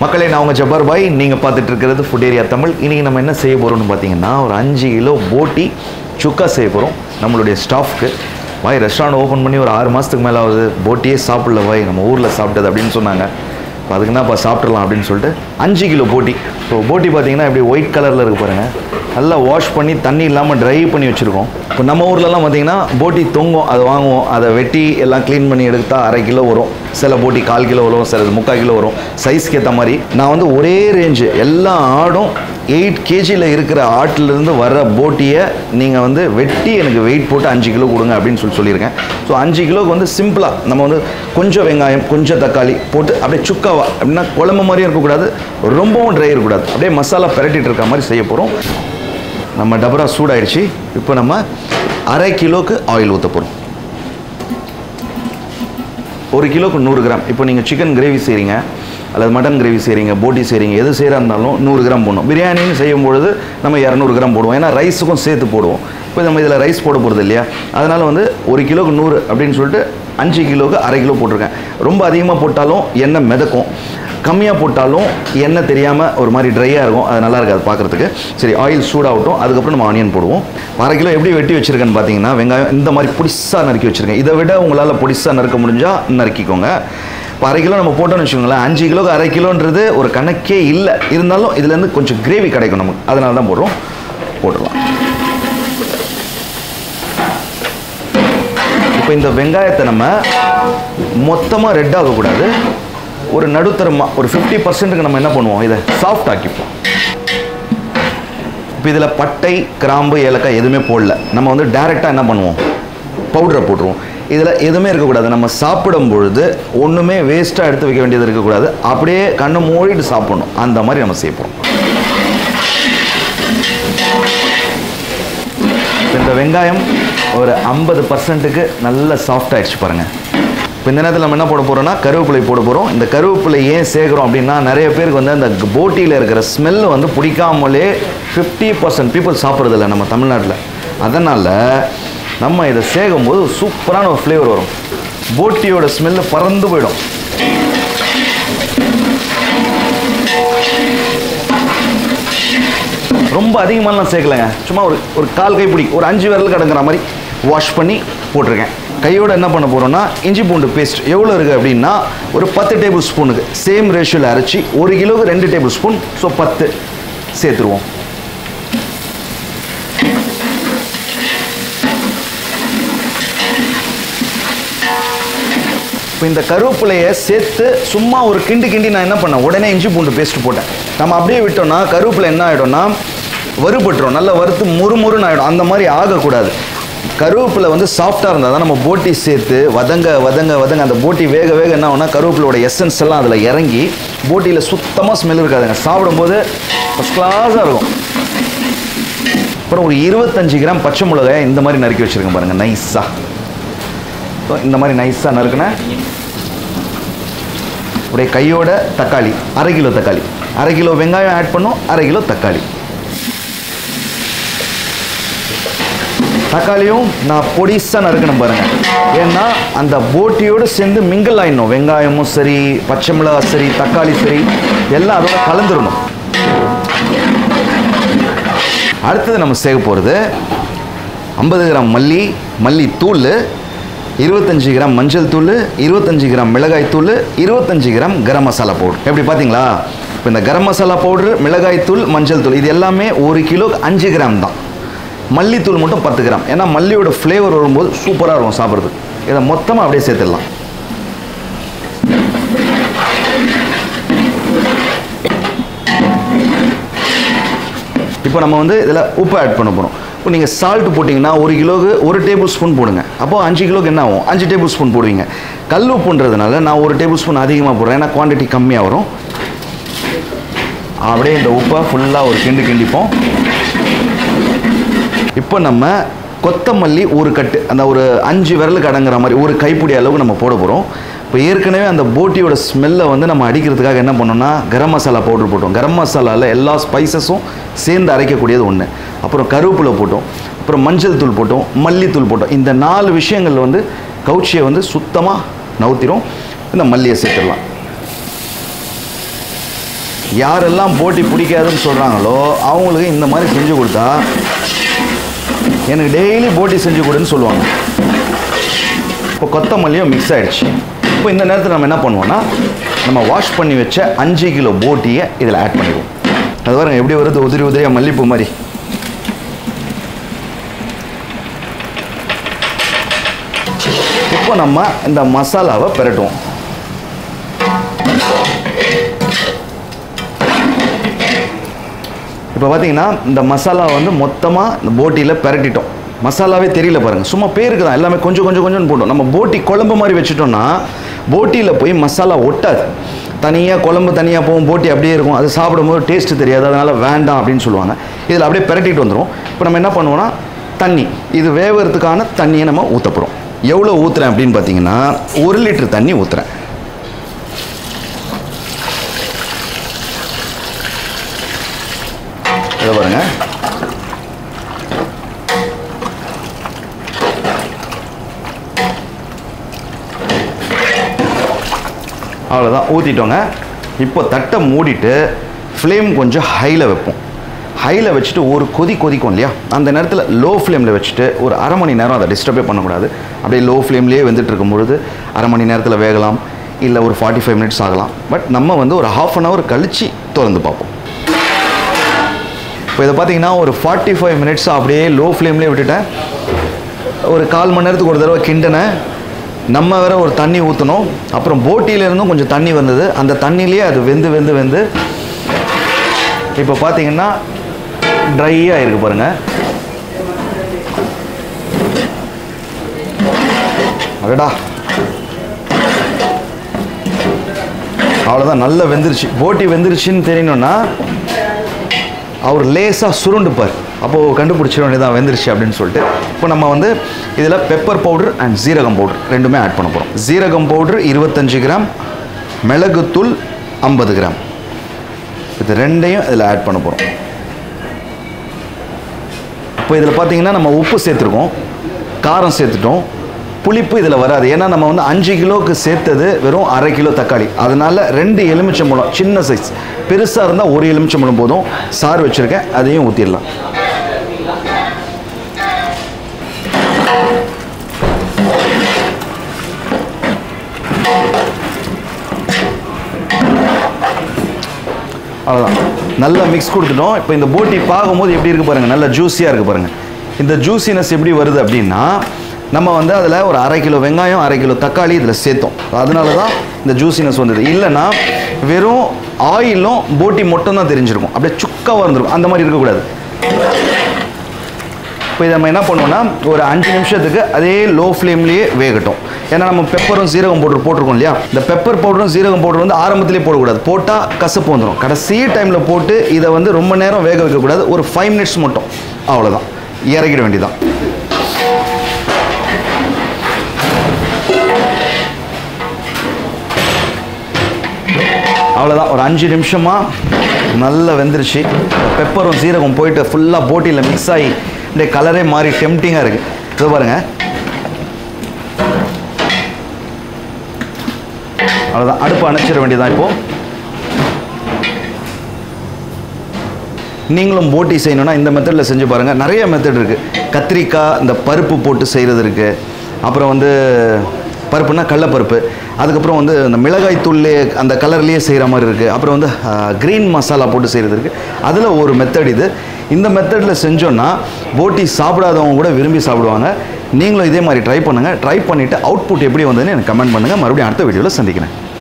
மக்களே நான் உங்கள் ஜப்பார் பாய் நீங்கள் பார்த்துட்டு இருக்கிறது ஃபுட் ஏரியா தமிழ் இன்றைக்கி நம்ம என்ன செய்ய போகிறோம்னு பார்த்தீங்கன்னா ஒரு அஞ்சு கிலோ போட்டி சுக்கா செய்ய போகிறோம் நம்மளுடைய ஸ்டாஃப்க்கு பாய் ரெஸ்டாரண்ட் ஓப்பன் பண்ணி ஒரு ஆறு மாதத்துக்கு மேலே ஆகுது போட்டியே சாப்பிடல பாய் நம்ம ஊரில் சாப்பிட்டது அப்படின்னு சொன்னாங்க இப்போ அதுக்கு என்னப்பா சாப்பிட்றலாம் அப்படின்னு சொல்லிட்டு அஞ்சு கிலோ போட்டி ஸோ போட்டி பார்த்தீங்கன்னா இப்படி ஒயிட் கலரில் இருக்கு பாருங்கள் நல்லா வாஷ் பண்ணி தண்ணி இல்லாமல் ட்ரை பண்ணி வச்சுருக்கோம் இப்போ நம்ம ஊர்லலாம் பார்த்தீங்கன்னா போட்டி தொங்கும் அதை வாங்குவோம் அதை வெட்டி எல்லாம் க்ளீன் பண்ணி எடுத்தால் அரை கிலோ வரும் சில போட்டி கால் கிலோ வரும் சில முக்கால் கிலோ வரும் சைஸ்க்கு ஏற்ற மாதிரி நான் வந்து ஒரே ரேஞ்சு எல்லா ஆடும் எயிட் கேஜியில் இருக்கிற ஆட்டிலிருந்து வர போட்டியை நீங்கள் வந்து வெட்டி எனக்கு வெயிட் போட்டு அஞ்சு கிலோ கொடுங்க அப்படின்னு சொல்லி சொல்லியிருக்கேன் ஸோ அஞ்சு கிலோக்கு வந்து சிம்பிளாக நம்ம வந்து கொஞ்சம் வெங்காயம் கொஞ்சம் தக்காளி போட்டு அப்படியே சுக்காவா அப்படின்னா குழம்பு மாதிரியும் இருக்கக்கூடாது ரொம்பவும் ட்ரை இருக்கக்கூடாது அப்படியே மசாலா பிரட்டிட்டு இருக்க மாதிரி செய்ய போகிறோம் நம்ம டபரா சூடாயிடுச்சு இப்போ நம்ம அரை கிலோக்கு ஆயில் ஊற்ற போகிறோம் ஒரு கிலோக்கு நூறு கிராம் இப்போ நீங்கள் சிக்கன் கிரேவி செய்கிறீங்க அல்லது மட்டன் கிரேவி செய்கிறீங்க போட்டி செய்கிறீங்க எது செய்கிறா இருந்தாலும் நூறு கிராம் போடணும் பிரியாணின்னு செய்யும் பொழுது நம்ம இரநூறு கிராம் போடுவோம் ஏன்னா ரைஸுக்கும் சேர்த்து போடுவோம் இப்போ நம்ம இதில் ரைஸ் போட போகிறது இல்லையா அதனால் வந்து ஒரு கிலோக்கு நூறு அப்படின்னு சொல்லிட்டு அஞ்சு கிலோக்கு அரை கிலோ போட்டிருக்கேன் ரொம்ப அதிகமாக போட்டாலும் எண்ணெய் மிதக்கும் கம்மியாக போட்டாலும் எண்ணெய் தெரியாமல் ஒரு மாதிரி ட்ரையாக இருக்கும் அது நல்லா இருக்காது பார்க்குறதுக்கு சரி ஆயில் சூடாகட்டும் அதுக்கப்புறம் நம்ம ஆனியன் போடுவோம் அரை கிலோ எப்படி வெட்டி வச்சுருக்கேன்னு பார்த்தீங்கன்னா வெங்காயம் இந்த மாதிரி பொடிசாக நறுக்கி வச்சுருக்கேன் இதை விட உங்களால் பொடிசாக நறுக்க முடிஞ்சால் நறுக்கிக்கோங்க இப்போ அரை கிலோ நம்ம போட்டோம்னு வச்சுக்கோங்களேன் அஞ்சு கிலோக்கு அரை கிலோன்றது ஒரு கணக்கே இல்லை இருந்தாலும் இதுலேருந்து கொஞ்சம் கிரேவி கிடைக்கும் நமக்கு அதனால தான் போடுறோம் போட்டுடலாம் இப்போ இந்த வெங்காயத்தை நம்ம மொத்தமாக ரெட் ஆகக்கூடாது ஒரு நடுத்தரமாக ஒரு ஃபிஃப்டி பர்சன்ட்டுக்கு நம்ம என்ன பண்ணுவோம் இதை சாஃப்ட் ஆக்கிப்போம் இப்போ இதில் பட்டை கிராம்பு ஏலக்காய் எதுவுமே போடல நம்ம வந்து டைரெக்டாக என்ன பண்ணுவோம் பவுடரை போட்டுருவோம் இதில் எதுவுமே இருக்கக்கூடாது நம்ம சாப்பிடும் பொழுது ஒன்றுமே வேஸ்ட்டாக எடுத்து வைக்க வேண்டியது இருக்கக்கூடாது அப்படியே கண்ணை மூடிட்டு சாப்பிடணும் அந்த மாதிரி நம்ம செய்ய போகிறோம் இந்த வெங்காயம் ஒரு ஐம்பது பர்சன்ட்டுக்கு நல்ல சாஃப்ட் ஆயிடுச்சு பாருங்கள் இப்போ இந்த நேரத்தில் நம்ம என்ன போட போகிறோம்னா கருவேப்பிலை போட போகிறோம் இந்த கருவேப்பிலை ஏன் சேர்க்குறோம் அப்படின்னா நிறைய பேருக்கு வந்து அந்த போட்டியில் இருக்கிற ஸ்மெல் வந்து பிடிக்காமலே ஃபிஃப்டி பர்சன்ட் பீப்புள் சாப்பிட்றதில்ல நம்ம தமிழ்நாட்டில் அதனால் நம்ம இதை சேர்க்கும் போது சூப்பரான ஒரு ஃப்ளேவர் வரும் போட்டியோட ஸ்மெல்லு பறந்து போயிடும் ரொம்ப அதிகமாகலாம் சேர்க்கலைங்க சும்மா ஒரு ஒரு கால் கைப்பிடி ஒரு அஞ்சு விரல் கடங்குற மாதிரி வாஷ் பண்ணி போட்டிருக்கேன் கையோட என்ன பண்ண போகிறோம்னா இஞ்சி பூண்டு பேஸ்ட் எவ்வளோ இருக்குது அப்படின்னா ஒரு பத்து டேபிள் ஸ்பூனுக்கு சேம் ரேஷியோவில் அரைச்சி ஒரு கிலோவுக்கு ரெண்டு டேபிள் ஸ்பூன் ஸோ பத்து சேர்த்துருவோம் இப்போ இந்த கருவேப்பிலையை சேர்த்து சும்மா ஒரு கிண்டி கிண்டி நான் என்ன பண்ணேன் உடனே இஞ்சி பூண்டு பேஸ்ட் போட்டேன் நம்ம அப்படியே விட்டோம்னா கருவேப்பிலை என்ன ஆகிடும்னா வறுபட்டுரும் நல்லா வறுத்து முறுமுறுன்னு ஆகிடும் அந்த மாதிரி ஆகக்கூடாது கருவேப்பிலை வந்து சாஃப்டாக இருந்தால் தான் நம்ம போட்டி சேர்த்து வதங்க வதங்க வதங்க அந்த போட்டி வேக வேக என்ன ஆகும்னா கருவேப்பிலோட எசன்ஸ் எல்லாம் அதில் இறங்கி போட்டியில் சுத்தமாக ஸ்மெல் இருக்காதுங்க சாப்பிடும்போது ஃபஸ்ட் கிளாஸாக இருக்கும் அப்புறம் ஒரு இருபத்தஞ்சு கிராம் பச்சை மிளகாய் இந்த மாதிரி நறுக்கி வச்சுருக்கேன் பாருங்கள் நைஸாக ஸோ இந்த மாதிரி நைஸாக நறுக்குனேன் அப்படியே கையோட தக்காளி அரை கிலோ தக்காளி அரை கிலோ வெங்காயம் ஆட் பண்ணும் அரை கிலோ தக்காளி தக்காளியும் நான் பொடிசாக நறுக்கணும் பாருங்கள் ஏன்னா அந்த போட்டியோடு சேர்ந்து மிங்கிள் ஆயிடணும் வெங்காயமும் சரி பச்சை மிளகாய் சரி தக்காளி சரி எல்லாம் அதோட கலந்துடணும் அடுத்தது நம்ம சேர்க்க போகிறது ஐம்பது கிராம் மல்லி மல்லி தூள் இருபத்தஞ்சி கிராம் மஞ்சள் தூள் இருபத்தஞ்சி கிராம் மிளகாய் தூள் இருபத்தஞ்சி கிராம் கரம் மசாலா பவுடர் எப்படி பார்த்தீங்களா இப்போ இந்த கரம் மசாலா பவுடர் மிளகாய் தூள் மஞ்சள் தூள் இது எல்லாமே ஒரு கிலோ அஞ்சு கிராம் தான் மல்லித்தூள் மட்டும் பத்து கிராம் ஏன்னா மல்லியோட ஃப்ளேவர் வரும்போது சூப்பராக இருக்கும் சாப்பிட்றதுக்கு இதை மொத்தமாக அப்படியே சேர்த்துடலாம் இப்போ நம்ம வந்து இதில் உப்பு ஆட் பண்ண போகிறோம் இப்போ நீங்கள் சால்ட் போட்டிங்கன்னா ஒரு கிலோவுக்கு ஒரு டேபிள் ஸ்பூன் போடுங்க அப்போ அஞ்சு கிலோக்கு என்ன ஆகும் அஞ்சு டேபிள் ஸ்பூன் போடுவீங்க கல் உப்புன்றதுனால நான் ஒரு டேபிள் ஸ்பூன் அதிகமாக போடுறேன் ஏன்னா குவான்டிட்டி கம்மியாக வரும் அப்படியே இந்த உப்பை ஃபுல்லாக ஒரு கிண்டு கிண்டிப்போம் இப்போ நம்ம கொத்தமல்லி ஒரு கட்டு அந்த ஒரு அஞ்சு விரலுக்கு அடங்குற மாதிரி ஒரு கைப்பிடி அளவுக்கு நம்ம போட போகிறோம் இப்போ ஏற்கனவே அந்த போட்டியோட ஸ்மெல்லை வந்து நம்ம அடிக்கிறதுக்காக என்ன பண்ணோம்னா கரம் மசாலா பவுடர் போட்டோம் கரம் மசாலாவில் எல்லா ஸ்பைசஸும் சேர்ந்து அரைக்கக்கூடியது ஒன்று அப்புறம் கருவேப்பிலை போட்டோம் அப்புறம் மஞ்சள் தூள் போட்டோம் மல்லித்தூள் போட்டோம் இந்த நாலு விஷயங்கள் வந்து கவுச்சியை வந்து சுத்தமாக நவுத்திரும் இந்த மல்லியை சேர்த்துடலாம் யாரெல்லாம் போட்டி பிடிக்காதுன்னு சொல்கிறாங்களோ அவங்களுக்கு இந்த மாதிரி செஞ்சு கொடுத்தா எனக்கு டெய்லி போட்டி செஞ்சு கொடுன்னு சொல்லுவாங்க இப்போ கொத்தமல்லியும் மிக்ஸ் ஆயிடுச்சு இப்போ இந்த நேரத்தில் நம்ம என்ன பண்ணுவோம்னா நம்ம வாஷ் பண்ணி வச்ச அஞ்சு கிலோ போட்டியை இதில் ஆட் பண்ணிடுவோம் அது பாருங்க எப்படி வருது உதிரி உதிரியாக மல்லிப்பூ மாதிரி இப்போ நம்ம இந்த மசாலாவை பெரட்டுவோம் இப்போ பார்த்தீங்கன்னா இந்த மசாலா வந்து மொத்தமாக இந்த போட்டியில் பெரட்டிட்டோம் மசாலாவே தெரியல பாருங்கள் சும்மா பேருக்கு தான் எல்லாமே கொஞ்சம் கொஞ்சம் கொஞ்சம் போட்டோம் நம்ம போட்டி குழம்பு மாதிரி வச்சுட்டோம்னா போட்டியில் போய் மசாலா ஒட்டாது தனியாக குழம்பு தனியாக போகும் போட்டி அப்படியே இருக்கும் அது சாப்பிடும்போது டேஸ்ட்டு தெரியாது அதனால் வேண்டாம் அப்படின்னு சொல்லுவாங்க இதில் அப்படியே பெரட்டிட்டு வந்துடும் இப்போ நம்ம என்ன பண்ணுவோம்னா தண்ணி இது வேவறதுக்கான தண்ணியை நம்ம ஊற்ற போகிறோம் எவ்வளோ ஊற்றுறேன் அப்படின்னு பார்த்தீங்கன்னா ஒரு லிட்டர் தண்ணி ஊற்றுறேன் இதை பாருங்க அவ்வளோதான் ஊற்றிட்டோங்க இப்போ தட்டை மூடிட்டு ஃப்ளேம் கொஞ்சம் ஹையில் வைப்போம் ஹையில் வச்சுட்டு ஒரு கொதி கொதிக்கும் இல்லையா அந்த நேரத்தில் லோ ஃப்ளேமில் வச்சுட்டு ஒரு அரை மணி நேரம் அதை டிஸ்டர்பே பண்ணக்கூடாது அப்படியே லோ ஃப்ளேம்லேயே வெந்துட்டு இருக்கும்பொழுது அரை மணி நேரத்தில் வேகலாம் இல்லை ஒரு ஃபார்ட்டி ஃபைவ் மினிட்ஸ் ஆகலாம் பட் நம்ம வந்து ஒரு ஹாஃப் அன் ஹவர் கழித்து திறந்து பார்ப்போம் இப்போ இதை பார்த்தீங்கன்னா ஒரு ஃபார்ட்டி ஃபைவ் மினிட்ஸ் அப்படியே லோ ஃப்ளேம்லேயே விட்டுட்டேன் ஒரு கால் மணி நேரத்துக்கு ஒரு தடவை கிண்டினேன் நம்ம வேற ஒரு தண்ணி ஊற்றணும் அப்புறம் போட்டியில இருந்தும் கொஞ்சம் தண்ணி வந்தது அந்த தண்ணியிலேயே அது வெந்து வெந்து வெந்து இப்போ பார்த்தீங்கன்னா ட்ரையாக இருக்கு பாருங்க அடடா அவ்வளோதான் நல்லா வெந்துருச்சு போட்டி வெந்துருச்சுன்னு தெரியணும்னா அவர் லேசாக சுருண்டுப்பார் அப்போது கண்டுபிடிச்சிட வேண்டியதான் வெந்துருச்சு அப்படின்னு சொல்லிட்டு இப்போ நம்ம வந்து இதில் பெப்பர் பவுடர் அண்ட் ஜீரகம் பவுடர் ரெண்டுமே ஆட் பண்ண போகிறோம் ஜீரகம் பவுடர் இருபத்தஞ்சு கிராம் மிளகுத்தூள் ஐம்பது கிராம் இது ரெண்டையும் இதில் ஆட் பண்ண போகிறோம் இப்போ இதில் பார்த்தீங்கன்னா நம்ம உப்பு சேர்த்துருக்கோம் காரம் சேர்த்துட்டோம் புளிப்பு இதில் வராது ஏன்னா நம்ம வந்து அஞ்சு கிலோவுக்கு சேர்த்தது வெறும் அரை கிலோ தக்காளி அதனால ரெண்டு எலுமிச்சம்பழம் சின்ன சைஸ் பெருசாக இருந்தால் ஒரு எலுமிச்சம்பழம் போதும் சாறு வச்சுருக்கேன் அதையும் ஊற்றிடலாம் அவ்வளோதான் நல்லா மிக்ஸ் கொடுத்துட்டோம் இப்போ இந்த போட்டி பார்க்கும்போது எப்படி இருக்கு பாருங்கள் நல்லா ஜூஸியாக இருக்குது பாருங்கள் இந்த ஜூசினஸ் எப்படி வருது அப்படின்னா நம்ம வந்து அதில் ஒரு அரை கிலோ வெங்காயம் அரை கிலோ தக்காளி இதில் சேர்த்தோம் அதனால தான் இந்த ஜூசினஸ் வந்தது இல்லைன்னா வெறும் ஆயிலும் போட்டி மட்டும் தான் தெரிஞ்சிருக்கும் அப்படியே சுக்காவாக இருந்திருக்கும் அந்த மாதிரி இருக்கக்கூடாது இப்போ இதை நம்ம என்ன பண்ணுவோம்னா ஒரு அஞ்சு நிமிஷத்துக்கு அதே லோ ஃப்ளேம்லேயே வேகட்டும் ஏன்னா நம்ம பெப்பரும் சீரகம் பவுடர் போட்டிருக்கோம் இல்லையா இந்த பெப்பர் பவுடரும் சீரகம் பவுடர் வந்து ஆரம்பத்திலே போடக்கூடாது போட்டால் கசப்பு வந்துடும் கடைசி டைமில் போட்டு இதை வந்து ரொம்ப நேரம் வேக வைக்கக்கூடாது ஒரு ஃபைவ் மினிட்ஸ் மட்டும் அவ்வளோதான் இறக்கிட வேண்டியதான் அவ்வளோதான் ஒரு அஞ்சு நிமிஷமாக நல்லா வெந்துருச்சு பெப்பரும் சீரகம் போயிட்டு ஃபுல்லாக போட்டியில் மிக்ஸ் ஆகி அப்படியே கலரே மாறி டெம்டிங்காக இருக்குது இதோ பாருங்க அவ்வளோதான் அடுப்பு அணைச்சிட வேண்டியதான் இப்போது நீங்களும் போட்டி செய்யணும்னா இந்த மெத்தடில் செஞ்சு பாருங்கள் நிறைய மெத்தட் இருக்குது கத்திரிக்காய் இந்த பருப்பு போட்டு செய்கிறது இருக்குது அப்புறம் வந்து பருப்புனா கடலப்பருப்பு அதுக்கப்புறம் வந்து இந்த மிளகாய் தூள்லே அந்த கலர்லேயே செய்கிற மாதிரி இருக்குது அப்புறம் வந்து க்ரீன் மசாலா போட்டு செய்கிறது இருக்குது அதில் ஒரு மெத்தட் இது இந்த மெத்தடில் செஞ்சோன்னா போட்டி சாப்பிடாதவங்க கூட விரும்பி சாப்பிடுவாங்க நீங்களும் இதே மாதிரி ட்ரை பண்ணுங்கள் ட்ரை பண்ணிவிட்டு அவுட்புட் எப்படி வந்ததுன்னு எனக்கு கமெண்ட் பண்ணுங்கள் மறுபடியும் அடுத்த வீடியோவில் சந்திக்கிறேன்